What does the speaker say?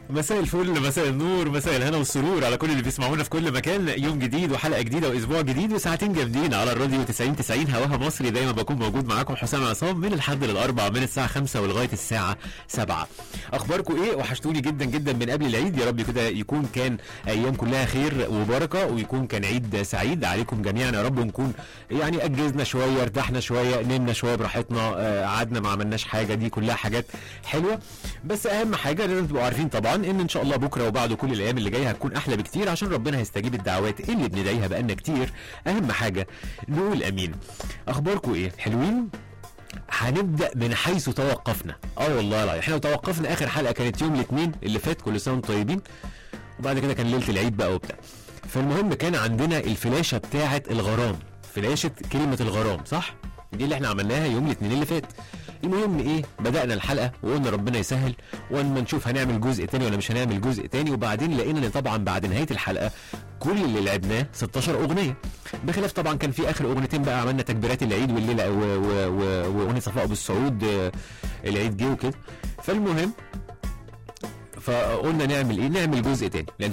مساء الفل مساء النور مساء الهنا والسرور على كل اللي بيسمعونا في كل مكان يوم جديد وحلقه جديده واسبوع جديد وساعتين جامدين على الراديو 90 90 هواها مصري دايما بكون موجود معاكم حسام عصام من الحد للاربع من الساعه 5 ولغايه الساعه 7 اخباركم ايه وحشتوني جدا جدا من قبل العيد يا رب كده يكون كان ايام كلها خير وبركه ويكون كان عيد سعيد عليكم جميعا يا رب ونكون يعني اجزنا شويه ارتحنا شويه نمنا شويه براحتنا آه، قعدنا ما عملناش حاجه دي كلها حاجات حلوه بس اهم حاجه لازم تبقوا عارفين طبعا ان ان شاء الله بكره وبعده كل الايام اللي جايه هتكون احلى بكتير عشان ربنا هيستجيب الدعوات اللي بندعيها بقالنا كتير اهم حاجه نقول امين اخباركم ايه حلوين هنبدا من حيث توقفنا اه والله لا احنا توقفنا اخر حلقه كانت يوم الاثنين اللي فات كل سنه وانتم طيبين وبعد كده كان ليله العيد بقى وبتاع فالمهم كان عندنا الفلاشه بتاعه الغرام فلاشه كلمه الغرام صح دي اللي احنا عملناها يوم الاثنين اللي فات المهم ايه بدانا الحلقه وقلنا ربنا يسهل واما نشوف هنعمل جزء تاني ولا مش هنعمل جزء تاني وبعدين لقينا ان طبعا بعد نهايه الحلقه كل اللي لعبناه 16 اغنيه بخلاف طبعا كان في اخر اغنيتين بقى عملنا تكبيرات العيد والليله و- و- و- واغنيه صفاء ابو السعود آه، العيد جه وكده فالمهم فقلنا نعمل ايه نعمل جزء تاني لان